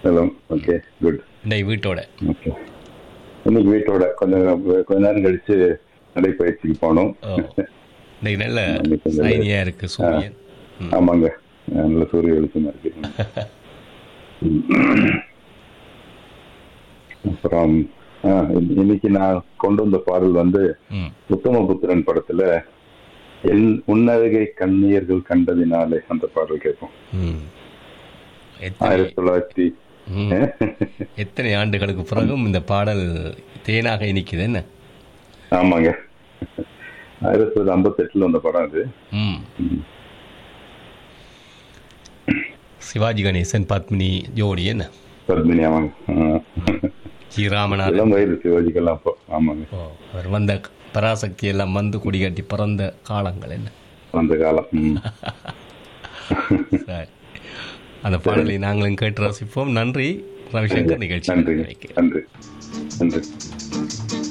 Hello okay good இந்த வீட்டோட okay இன்னைக்கு வீட்டோட கொஞ்சம் கொஞ்ச நேரம் கழிச்சு நடைப்பயிற்சிக்கு போகணும் ஓ இன்னைக்கு நல்ல இன்னைக்கு கொஞ்சம் சைனியா இருக்கு சூரியன் ம். ஆமாங்க நல்ல சூரிய வெளிச்சமா இருக்கு அப்புறம் ஆ, இன்- இன்னைக்கு நான் கொண்டு வந்த பாடல் வந்து ம் உத்தமபுத்திரன் படத்துல என் உன்னழகை கண்ணீர்கள் கண்டதினாலே அந்த பாடல் கேட்போம் ம் எத்தனை ஆயிரத்தி தொள்ளாயிரத்தி ம். எத்தனை ஆண்டுகளுக்கு பிறகும் இந்த பாடல் தேனாக இனிக்குது என்ன ஆமாங்க ஆயிரத்தி தொள்ளாயிரத்தி ஐம்பத்தி எட்டுல வந்த படம் அது ம் சிவாஜி கணேசன் பத்மினி ஜோடி என்ன பத்மினி ஆமாங்க ஆ. ஜி ராமநாதன் இளம் வயது சிவாஜிக்கெல்லாம் அப்போ ஆமாங்க ஓ அவர் வந்த பராசக்தி எல்லாம் வந்து குடிகட்டி பிறந்த காலங்கள் என்ன அந்த காலம் ம். சரி. அந்த பாடலை நாங்களும் கேட்டு ரசிப்போம் நன்றி ரவிசங்கர் நிகழ்ச்சி நன்றி நன்றி நன்றி